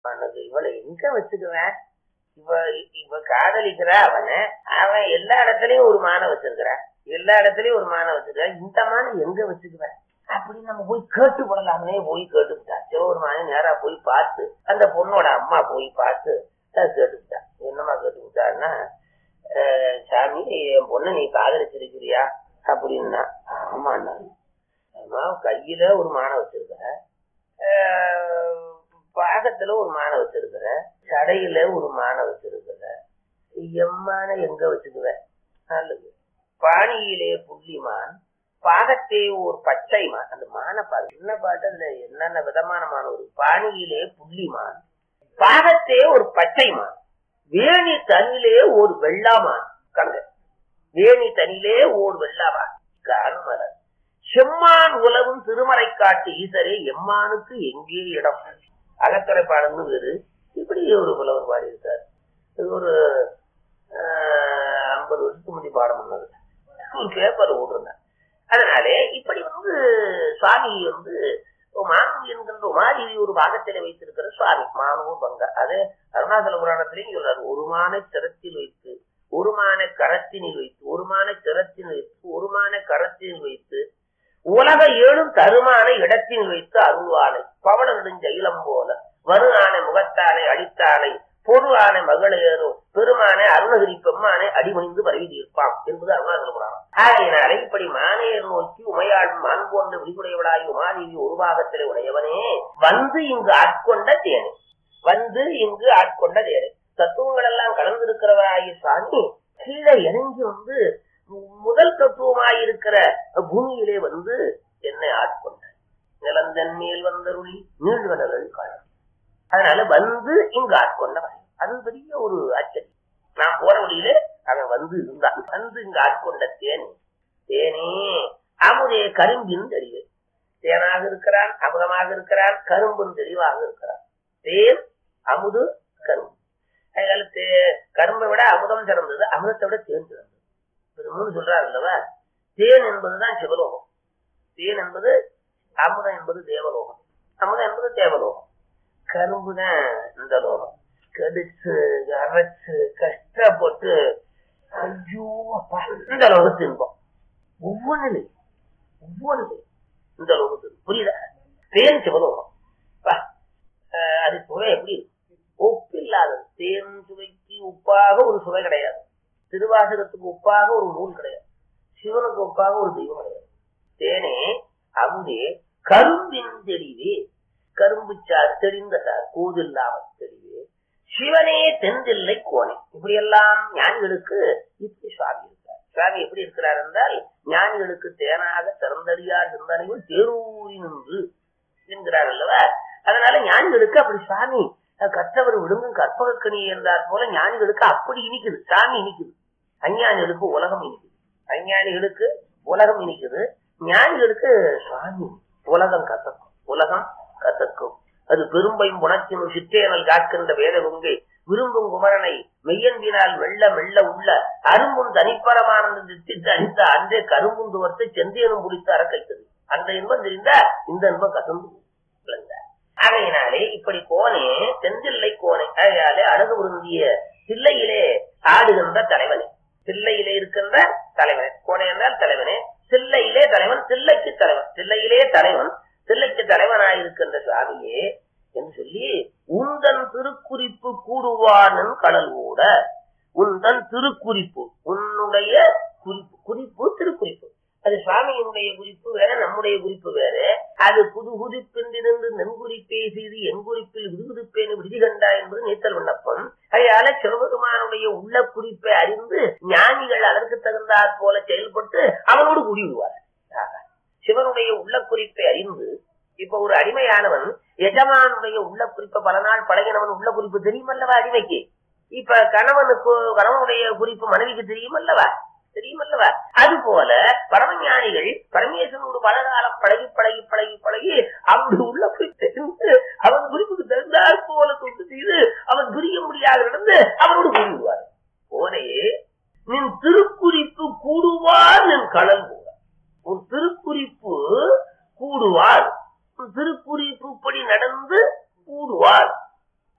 அவனுக்கு இவளை எங்க வச்சுக்குவேன் இவ இவ காதலிக்கிறா அவனை அவன் எல்லா இடத்துலயும் ஒரு மானை வச்சிருக்கிறான் எல்லா இடத்துலயும் ஒரு மானை வச்சிருக்கான் இந்த மானை எங்க வச்சுக்குவேன் அப்படின்னு நம்ம போய் கேட்டு போடலாம்னே போய் கேட்டுக்கிட்டா சிவபெருமானே நேரா போய் பார்த்து அந்த பொண்ணோட அம்மா போய் பார்த்து அஹ் கேட்டுக்கிட்டா என்னம்மா கேட்டுக்கிட்டான்னா அஹ் சாமி என் பொண்ணை நீ காதலிச்சிருக்கிறியா அப்படின்னா ஆமாண்ணா அம்மா கையில ஒரு மானை வச்சிருக்கிற அஹ் பாகத்துல ஒரு மானை வச்சிருக்கிற சடையில ஒரு மானை வச்சிருக்கிற எம்மான எங்க வச்சுக்குவ நல்லது பாணியிலே புள்ளிமான் பாகத்தே ஒரு பச்சை மான் அந்த மானை பாரு என்ன பாட்டு அதுல என்னென்ன விதமான மான் ஒரு பாணியிலே புள்ளிமான் பாகத்தே ஒரு பச்சை மான் வேணி தனிலே ஒரு வெள்ளாமான் கங்க வேணி தனிலே ஓர் வெள்ளாமான் காணுமலர் செம்மான் உலகும் திருமறை காட்டு ஈசரே எம்மானுக்கு எங்கே இடம் அகத்துறை பாடல்னு வேறு இப்படி ஒரு புலவர் பாடியிருக்கார் இது ஒரு ஐம்பது வருஷத்துக்கு முந்தி பாடம் பண்ணது ஒரு பேப்பர் ஓடுறேன் அதனாலே இப்படி வந்து சுவாமி வந்து மானு என்கின்ற உமாதேவி ஒரு பாகத்திலே வைத்திருக்கிற சுவாமி மானூர் பங்க அது அருணாச்சல புராணத்திலையும் சொல்றாரு ஒரு மானை சிரத்தில் வைத்து ஒரு மானை கரத்தினில் வைத்து ஒரு மானை சிரத்தினில் வைத்து ஒரு மானை கரத்தினில் வைத்து உலக ஏழும் தருமான இடத்தில் வைத்து அருள்வானை பவள நெடுஞ்செயிலம் போல வரு ஆனை முகத்தானை அழித்தானை பொரு ஆனை மகளேறும் பெருமானை அருணகிரி பெம்மானை அடிமணிந்து பரவி தீர்ப்பான் என்பது அருணாச்சல புராணம் ஆகையினாலே இப்படி மானையர் நோக்கி உமையாள் மான் போன்ற விழிகுடையவளாய் உமாதேவி ஒரு பாகத்திலே உடையவனே வந்து இங்கு ஆட்கொண்ட தேனே வந்து இங்கு ஆட்கொண்ட தேனே தத்துவங்கள் எல்லாம் கலந்திருக்கிறவராகிய சுவாமி கீழே இறங்கி வந்து முதல் தத்துவமாயிருக்கிற பூமியிலே வந்து என்னை ஆட்கொண்ட நிலந்தன் மேல் வந்தருளி நீழ்வனர்கள் காணும் அதனால வந்து இங்கு ஆட்கொண்டவன் அது பெரிய ஒரு ஆச்சரியம் நான் போற வழியிலே அவன் வந்து இருந்தான் வந்து இங்கு ஆட்கொண்ட தேனி தேனே அமுதே கரும்பின் தெளிவு தேனாக இருக்கிறான் அமுதமாக இருக்கிறான் கரும்பும் தெளிவாக இருக்கிறான் தேன் அமுது கரும்பு அதனால தே- கரும்பை விட அமுதம் சிறந்தது அமுதத்தை விட தேன் சிறந்தது இது மூணு சொல்றாரு அல்லவா தேன் என்பதுதான் சிவலோகம் தேன் என்பது அமுதம் என்பது தேவலோகம் அமுதம் என்பது தேவலோகம் கரும்பு தான் இந்த லோகம் கடிச்சு அரைச்சு கஷ்டப்பட்டு ஐயோ அப்பா இந்த லோகத்து இன்பம் ஒவ்வொன்றிலே ஒவ்வொன்றிலே இந்த லோகத்து புரியுதா தேன் சிவலோகம் பா, அஹ் அது சுவை எப்படி இருக்கு ஒப்பில்லாதது தேன் சுவைக்கு உப்பாக ஒரு சுவை கிடையாது திருவாசகத்துக்கு ஒப்பாக ஒரு நூல் கிடையாது சிவனுக்கு ஒப்பாக ஒரு தெய்வம் கிடையாது தேனே அமுதே கரும்பின் தெளிவே கரும்பு சார் தெளிந்த சார் கூதில்லாமல் தெளிவே சிவனே தென்தில்லை கோணே இப்படி எல்லாம் ஞானிகளுக்கு இப்படி சுவாமி இருக்கார் சுவாமி எப்படி இருக்கிறார் என்றால் ஞானிகளுக்கு தேனாக திறந்தடியார் சிந்தனைகள் தேரூரி நின்று என்கிறார் அல்லவா அதனால ஞானிகளுக்கு அப்படி சுவாமி அஹ், கற்றவர் விழுங்கும் கற்பகக்கணி என்றார் போல ஞானிகளுக்கு அப்படி இனிக்குது சாமி இனிக்குது அஞ்ஞானிகளுக்கு உலகம் இனிக்குது அஞ்ஞானிகளுக்கு உலகம் இனிக்குது ஞானிகளுக்கு சுவாமி உலகம் கத்தக்கும் உலகம் கத்தக்கும் அது பெரும்பையும் புணர்ச்சினும் சிற்றேனல் காக்கின்ற வேத கொங்கை விரும்பும் குமரனை மெய்யன்பினால் மெல்ல மெல்ல உள்ள அரும்பும் தனிப்பரமானந்த திட்டிட்டு அடித்த அன்றே கரும்பும் துவர்த்து செந்தேனும் பிடித்து அறக்கைத்தது அந்த இன்பம் தெரிந்தா இந்த இன்பம் கசந்து விளங்கார். ஆகையினாலே இப்படி கோனே செந்தில்லை கோனை ஆகையாலே அழகு உருந்திய தில்லையிலே ஆடுகின்ற தலைவனே தில்லையிலே இருக்கின்ற தலைவனே கோனை என்றால் தலைவனே தில்லையிலே தலைவன் தில்லைக்கு தலைவன் தில்லையிலே தலைவன் தில்லைக்கு தலைவனாயிருக்கின்ற சுவாமியே என்று சொல்லி உந்தன் திருக்குறிப்பு கூடுவானன் கடல் கூட உந்தன் திருக்குறிப்பு உன்னுடைய குறிப்பு குறிப்பு திருக்குறிப்பு அது சுவாமியினுடைய குறிப்பு வேற நம்முடைய குறிப்பு வேற அது புது குறிப்பின்றிருந்து நன்குறிப்பே செய்து என் குறிப்பில் விடுவிடுப்பேன் விடுதி கண்டா என்பது நீத்தல் விண்ணப்பம் அதனால சிவபெருமானுடைய உள்ள குறிப்பை அறிந்து ஞானிகள் அதற்கு தகுந்தாற் போல செயல்பட்டு அவனோடு கூடி விடுவார் ஆக, சிவனுடைய உள்ள குறிப்பை அறிந்து இப்ப ஒரு அடிமையானவன் எஜமானுடைய உள்ள குறிப்பை பல நாள் பழகினவன் உள்ள குறிப்பு தெரியுமல்லவா அடிமைக்கு இப்ப கணவனுக்கு கணவனுடைய குறிப்பு மனைவிக்கு தெரியுமல்லவா தெரியுமல்லவா அது போல பரமஞானிகள் பரமேஸ்வரனோடு பல காலம் பழகி பழகி பழகி பழகி அவனுடைய உள்ள போய் தெரிந்து அவன் குறிப்புக்கு தகுந்தாற் போல தொண்டு செய்து அவன் புரிய முடியாத நடந்து அவனோடு